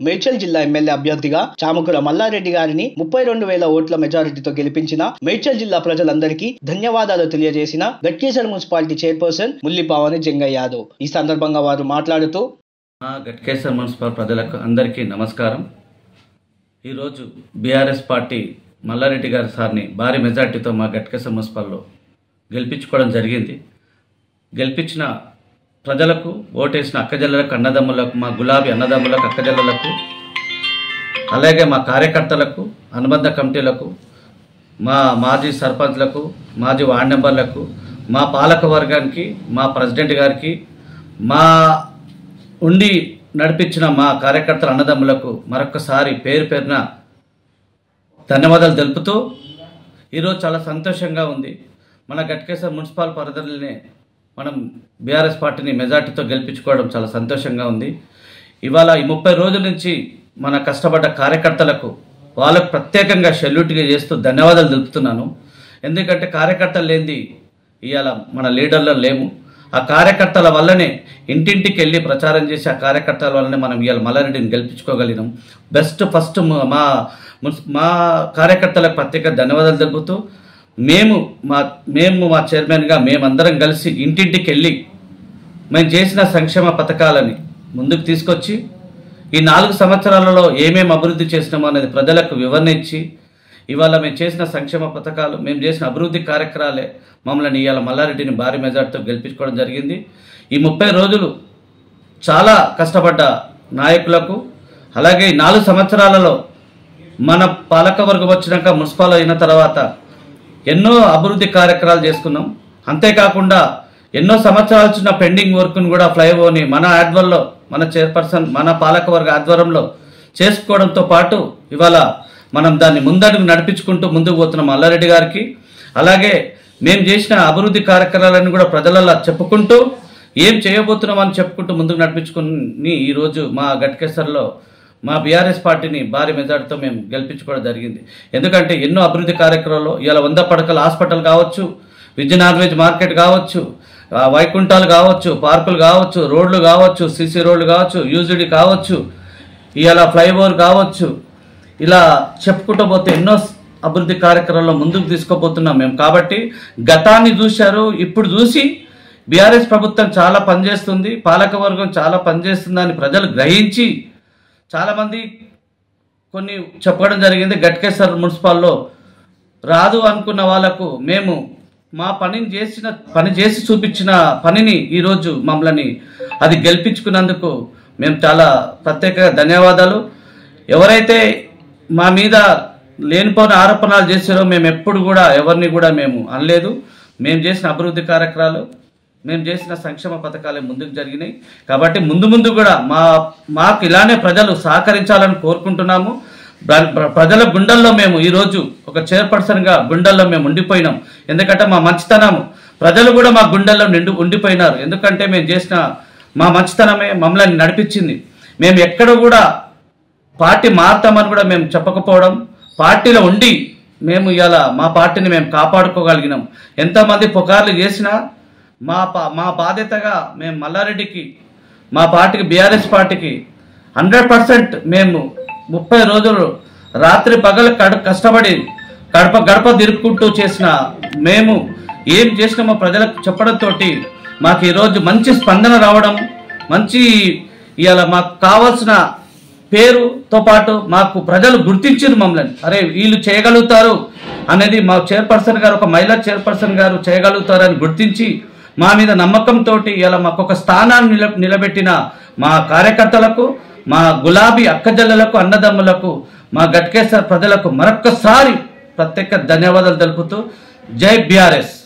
మేడ్చల్ జిల్లా ఎమ్మెల్యే అభ్యర్థిగా చామకుల మల్లారెడ్డి గారిని ముప్పై రెండు వేల ఓట్ల మెజారిటీతో గెలిపించిన మేడ్చల్ జిల్లా ప్రజలందరికీ ధన్యవాదాలు తెలియజేసిన గట్కేసర్ మున్సిపాలిటీ చైర్పర్సన్ ముల్లిపావని జంగయ్య యాదవ్ ఈ సందర్భంగా వారు మాట్లాడుతూ మా గట్కేశ్వర మున్సిపల్ ప్రజలకు అందరికీ నమస్కారం ఈరోజు బీఆర్ఎస్ పార్టీ మల్లారెడ్డి గారి సార్ని భారీ మెజార్టీతో మా గట్కేశ్వర మున్సిపల్లో గెలిపించుకోవడం జరిగింది గెలిపించిన ప్రజలకు ఓటేసిన అక్కజల్లకు అన్నదమ్ములకు మా గులాబీ అన్నదమ్ములకు అక్కజల్లకు అలాగే మా కార్యకర్తలకు అనుబంధ కమిటీలకు మా మాజీ సర్పంచ్లకు మాజీ వార్డు మెంబర్లకు మా పాలక వర్గానికి మా ప్రెసిడెంట్ గారికి మా ఉండి నడిపించిన మా కార్యకర్తల అన్నదమ్ములకు మరొకసారి పేరు పేరున ధన్యవాదాలు తెలుపుతూ ఈరోజు చాలా సంతోషంగా ఉంది మన గట్కేశ్వర మున్సిపల్ పరిధిలోనే మనం బీఆర్ఎస్ పార్టీని మెజార్టీతో గెలిపించుకోవడం చాలా సంతోషంగా ఉంది ఇవాళ ఈ ముప్పై రోజుల నుంచి మన కష్టపడ్డ కార్యకర్తలకు వాళ్ళకు ప్రత్యేకంగా సెల్యూట్గా చేస్తూ ధన్యవాదాలు తెలుపుతున్నాను ఎందుకంటే కార్యకర్తలు లేనిది ఇవాళ మన లీడర్లో లేము ఆ కార్యకర్తల వల్లనే ఇంటింటికి వెళ్ళి ప్రచారం చేసి ఆ కార్యకర్తల వల్లనే మనం ఇవాళ మల్లారెడ్డిని గెలిపించుకోగలిగినాం బెస్ట్ ఫస్ట్ మా మున్సి- మా కార్యకర్తలకు ప్రత్యేక ధన్యవాదాలు తెలుపుతూ మేము మా మేము మా చైర్మన్గా మేమందరం కలిసి ఇంటింటికి వెళ్ళి మేము చేసిన సంక్షేమ పథకాలని ముందుకు తీసుకొచ్చి ఈ నాలుగు సంవత్సరాలలో ఏమేమి అభివృద్ధి చేసినామో అనేది ప్రజలకు వివరణ ఇచ్చి ఇవాళ మేము చేసిన సంక్షేమ పథకాలు మేము చేసిన అభివృద్ధి కార్యక్రమాలే మమ్మల్ని ఇవాళ మల్లారెడ్డిని భారీ మెజార్టీతో గెలిపించుకోవడం జరిగింది ఈ ముప్పై రోజులు చాలా కష్టపడ్డ నాయకులకు అలాగే ఈ నాలుగు సంవత్సరాలలో మన పాలకవర్గం వచ్చినాక మున్సిపల్ అయిన తర్వాత ఎన్నో అభివృద్ధి కార్యక్రమాలు చేసుకున్నాం అంతేకాకుండా ఎన్నో సంవత్సరాలు చిన్న పెండింగ్ వర్క్ను కూడా ఫ్లైఓవర్ని మన ఆధ్వర్యంలో మన చైర్పర్సన్ మన పాలకవర్గ ఆధ్వర్యంలో చేసుకోవడంతో పాటు ఇవాళ మనం దాన్ని ముందడుగు నడిపించుకుంటూ ముందుకు పోతున్నాం మల్లారెడ్డి గారికి అలాగే మేము చేసిన అభివృద్ధి కార్యక్రమాలను కూడా ప్రజలలో చెప్పుకుంటూ ఏం చేయబోతున్నాం అని చెప్పుకుంటూ ముందుకు నడిపించుకుని ఈరోజు మా గట్కేసర్లో మా బీఆర్ఎస్ పార్టీని భారీ మెజార్టీతో మేము గెలిపించుకోవడం జరిగింది ఎందుకంటే ఎన్నో అభివృద్ధి కార్యక్రమాలు ఇవాళ వంద పడకల హాస్పిటల్ కావచ్చు విజయ నాన్ వెజ్ మార్కెట్ కావచ్చు ఆ, వైకుంఠాలు కావచ్చు పార్కులు కావచ్చు రోడ్లు కావచ్చు సిసి రోడ్లు కావచ్చు యూజిడి కావచ్చు ఇవాళ ఫ్లైఓవర్ కావచ్చు ఇలా చెప్పుకుంటూ పోతే ఎన్నో అభివృద్ధి కార్యక్రమాల్లో ముందుకు తీసుకోబోతున్నాం మేము కాబట్టి గతాన్ని చూశారు ఇప్పుడు చూసి బీఆర్ఎస్ ప్రభుత్వం చాలా పనిచేస్తుంది పాలకవర్గం చాలా పనిచేస్తుందని ప్రజలు గ్రహించి చాలామంది కొన్ని చెప్పడం జరిగింది గట్కేశ్వర్ మున్సిపాల్లో రాదు అనుకున్న వాళ్ళకు మేము మా పనిని చేసిన పని చేసి చూపించిన పనిని ఈరోజు మమ్మల్ని అది గెలిపించుకున్నందుకు మేము చాలా ప్రత్యేక ధన్యవాదాలు ఎవరైతే మా మీద లేనిపోని ఆరోపణలు చేసారో మేము ఎప్పుడు కూడా ఎవరిని కూడా మేము అనలేదు మేము చేసిన అభివృద్ధి కార్యక్రమాలు మేము చేసిన సంక్షేమ పథకాలే ముందుకు జరిగినాయి కాబట్టి ముందు ముందు కూడా మా మాకు ఇలానే ప్రజలు సహకరించాలని కోరుకుంటున్నాము ప్ర- ప్ర- ప్రజల గుండెల్లో మేము ఈరోజు ఒక చైర్పర్సన్గా గుండెల్లో మేము ఉండిపోయినాం ఎందుకంటే మా మంచితనము ప్రజలు కూడా మా గుండెల్లో నిండు ఉండిపోయినారు ఎందుకంటే మేము చేసిన మా మంచితనమే మమ్మల్ని నడిపించింది మేము ఎక్కడ కూడా పార్టీ మారుతామని కూడా మేము చెప్పకపోవడం పార్టీలో ఉండి మేము ఇవాళ మా పార్టీని మేము కాపాడుకోగలిగినాం ఎంతమంది పుకార్లు చేసినా మా పా మా బాధ్యతగా మేము మల్లారెడ్డికి మా పార్టీకి బీఆర్ఎస్ పార్టీకి హండ్రెడ్ పర్సెంట్ మేము ముప్పై రోజులు రాత్రి పగలు కడ కష్టపడి గడప గడప తిరుక్కుంటూ చేసిన మేము ఏం చేసినామో ప్రజలకు చెప్పడంతో మాకు ఈరోజు మంచి స్పందన రావడం మంచి ఇవాళ మాకు కావాల్సిన పేరుతో పాటు మాకు ప్రజలు గుర్తించారు మమ్మల్ని అరే వీళ్ళు చేయగలుగుతారు అనేది మా చైర్పర్సన్ గారు ఒక మహిళా చైర్పర్సన్ గారు చేయగలుగుతారని గుర్తించి మా మీద నమ్మకంతో ఇలా మాకు ఒక స్థానాన్ని నిల నిలబెట్టిన మా కార్యకర్తలకు మా గులాబీ అక్కజల్లలకు అన్నదమ్ములకు మా గట్కేశ్వర ప్రజలకు మరొక్కసారి ప్రత్యేక ధన్యవాదాలు తెలుపుతూ జై బీఆర్ఎస్